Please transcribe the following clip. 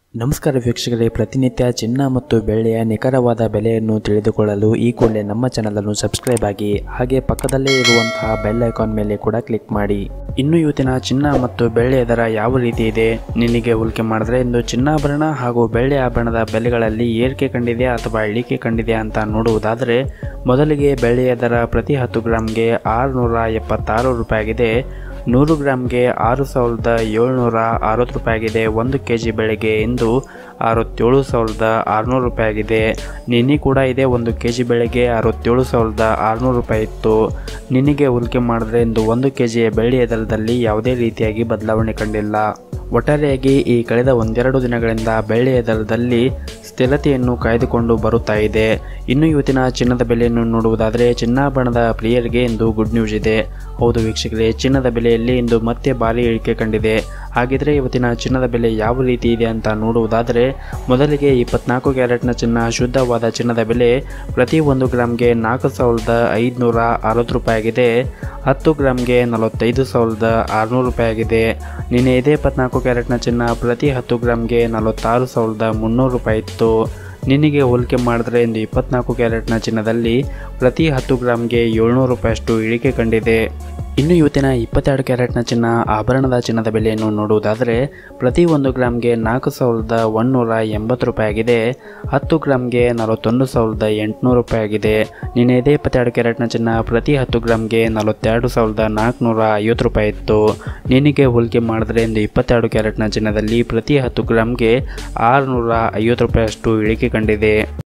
ನಮಸ್ಕಾರ ವೀಕ್ಷಕರೇ ಪ್ರತಿನಿತ್ಯ ಚಿನ್ನ ಮತ್ತು ಬೆಳ್ಳಿಯ ನಿಖರವಾದ ಬೆಲೆಯನ್ನು ತಿಳಿದುಕೊಳ್ಳಲು ಈ ಕೂಡಲೇ ನಮ್ಮ ಚಾನಲನ್ನು ಸಬ್ಸ್ಕ್ರೈಬ್ ಆಗಿ ಹಾಗೆ ಪಕ್ಕದಲ್ಲೇ ಇರುವಂತಹ ಬೆಲ್ ಐಕಾನ್ ಮೇಲೆ ಕೂಡ ಕ್ಲಿಕ್ ಮಾಡಿ ಇನ್ನು ಇವತ್ತಿನ ಚಿನ್ನ ಮತ್ತು ಬೆಳ್ಳಿಯ ದರ ಯಾವ ರೀತಿ ಇದೆ ನಿನಗೆ ಹೋಲಿಕೆ ಮಾಡಿದ್ರೆ ಇಂದು ಚಿನ್ನಾಭರಣ ಹಾಗೂ ಬೆಳ್ಳಿ ಆಭರಣದ ಬೆಲೆಗಳಲ್ಲಿ ಏರಿಕೆ ಕಂಡಿದೆ ಅಥವಾ ಇಳಿಕೆ ಕಂಡಿದೆ ಅಂತ ನೋಡುವುದಾದರೆ ಮೊದಲಿಗೆ ಬೆಳ್ಳಿಯ ದರ ಪ್ರತಿ ಹತ್ತು ಗ್ರಾಮ್ಗೆ ಆರುನೂರ ಎಪ್ಪತ್ತಾರು ರೂಪಾಯಿ ಆಗಿದೆ ನೂರು ಗ್ರಾಮ್ಗೆ ಆರು ಸಾವಿರದ ಏಳ್ನೂರ ಅರವತ್ತು ರೂಪಾಯಿ ಆಗಿದೆ ಒಂದು ಕೆ ಜಿ ಬೆಳೆಗೆ ಇಂದು ಅರವತ್ತೇಳು ಸಾವಿರದ ಆರುನೂರು ರೂಪಾಯಿ ಆಗಿದೆ ನಿನ್ನೆ ಕೂಡ ಇದೆ ಒಂದು ಕೆ ಜಿ ಬೆಳೆಗೆ ಅರವತ್ತೇಳು ಸಾವಿರದ ಆರುನೂರು ರೂಪಾಯಿ ಇತ್ತು ನಿನ್ನೆಗೆ ಹೋಲಿಕೆ ಮಾಡಿದ್ರೆ ಇಂದು ಒಂದು ಕೆ ಜಿಯ ಬೆಳ್ಳಿಯ ದರದಲ್ಲಿ ಯಾವುದೇ ರೀತಿಯಾಗಿ ಬದಲಾವಣೆ ಕಂಡಿಲ್ಲ ಒಟ್ಟಾರೆಯಾಗಿ ಈ ಕಳೆದ ಒಂದೆರಡು ದಿನಗಳಿಂದ ಬೆಳ್ಳಿಯ ದರದಲ್ಲಿ ಸ್ಥಿರತೆಯನ್ನು ಕಾಯ್ದುಕೊಂಡು ಬರುತ್ತಾ ಇದೆ ಇನ್ನು ಇವತ್ತಿನ ಚಿನ್ನದ ಬೆಲೆಯನ್ನು ನೋಡುವುದಾದರೆ ಚಿನ್ನಾಭರಣದ ಪ್ರಿಯರಿಗೆ ಇಂದು ಗುಡ್ ನ್ಯೂಸ್ ಇದೆ ಹೌದು ವೀಕ್ಷಕರೇ ಚಿನ್ನದ ಬೆಲೆಯಲ್ಲಿ ಇಂದು ಮತ್ತೆ ಭಾರಿ ಇಳಿಕೆ ಕಂಡಿದೆ ಹಾಗಿದ್ರೆ ಇವತ್ತಿನ ಚಿನ್ನದ ಬೆಲೆ ಯಾವ ರೀತಿ ಇದೆ ಅಂತ ನೋಡುವುದಾದರೆ ಮೊದಲಿಗೆ ಇಪ್ಪತ್ನಾಲ್ಕು ಕ್ಯಾರೆಟ್ನ ಚಿನ್ನ ಶುದ್ಧವಾದ ಚಿನ್ನದ ಬೆಲೆ ಪ್ರತಿ ಒಂದು ಗ್ರಾಮ್ಗೆ ನಾಲ್ಕು ಸಾವಿರದ ಐದುನೂರ ಅರವತ್ತು ರೂಪಾಯಿ ಆಗಿದೆ ಹತ್ತು ಗ್ರಾಮ್ಗೆ ನಲವತ್ತೈದು ಸಾವಿರದ ಆರುನೂರು ರೂಪಾಯಿ ಆಗಿದೆ ನಿನ್ನೆ ಇದೇ ಇಪ್ಪತ್ನಾಲ್ಕು ಕ್ಯಾರೆಟ್ನ ಚಿನ್ನ ಪ್ರತಿ ಹತ್ತು ಗ್ರಾಮ್ಗೆ ನಲವತ್ತಾರು ಸಾವಿರದ ಮುನ್ನೂರು ರೂಪಾಯಿ ಇತ್ತು ನಿನ್ನೆಗೆ ಹೋಲಿಕೆ ಮಾಡಿದ್ರೆ ಇಂದು ಇಪ್ಪತ್ನಾಲ್ಕು ಕ್ಯಾರೆಟ್ನ ಚಿನ್ನದಲ್ಲಿ ಪ್ರತಿ ಹತ್ತು ಗ್ರಾಮ್ಗೆ ಏಳ್ನೂರು ರೂಪಾಯಿಯಷ್ಟು ಇಳಿಕೆ ಕಂಡಿದೆ ಇನ್ನು ಇವತ್ತಿನ ಇಪ್ಪತ್ತೆರಡು ಕ್ಯಾರೆಟ್ನ ಚಿನ್ನ ಆಭರಣದ ಚಿನ್ನದ ಬೆಲೆಯನ್ನು ನೋಡುವುದಾದರೆ ಪ್ರತಿ ಒಂದು ಗ್ರಾಮ್ಗೆ ನಾಲ್ಕು ಸಾವಿರದ ಒಂದುನೂರ ಎಂಬತ್ತು ರೂಪಾಯಿ ಆಗಿದೆ ಹತ್ತು ಗ್ರಾಮ್ಗೆ ನಲವತ್ತೊಂದು ಸಾವಿರದ ಎಂಟುನೂರು ರೂಪಾಯಿ ಆಗಿದೆ ನಿನ್ನೆ ಇದೇ ಇಪ್ಪತ್ತೆರಡು ಕ್ಯಾರೆಟ್ನ ಚಿನ್ನ ಪ್ರತಿ ಹತ್ತು ಗ್ರಾಮ್ಗೆ ನಲವತ್ತೆರಡು ಸಾವಿರದ ನಾಲ್ಕುನೂರ ಐವತ್ತು ರೂಪಾಯಿ ಇತ್ತು ನಿನ್ನೆಗೆ ಹೋಲಿಕೆ ಮಾಡಿದ್ರೆ ಇಂದು ಇಪ್ಪತ್ತೆರಡು ಕ್ಯಾರೆಟ್ನ ಚಿನ್ನದಲ್ಲಿ ಪ್ರತಿ ಹತ್ತು ಗ್ರಾಮ್ಗೆ ಆರುನೂರ ಐವತ್ತು ರೂಪಾಯಿಯಷ್ಟು ಇಳಿಕೆ ಕಂಡಿದೆ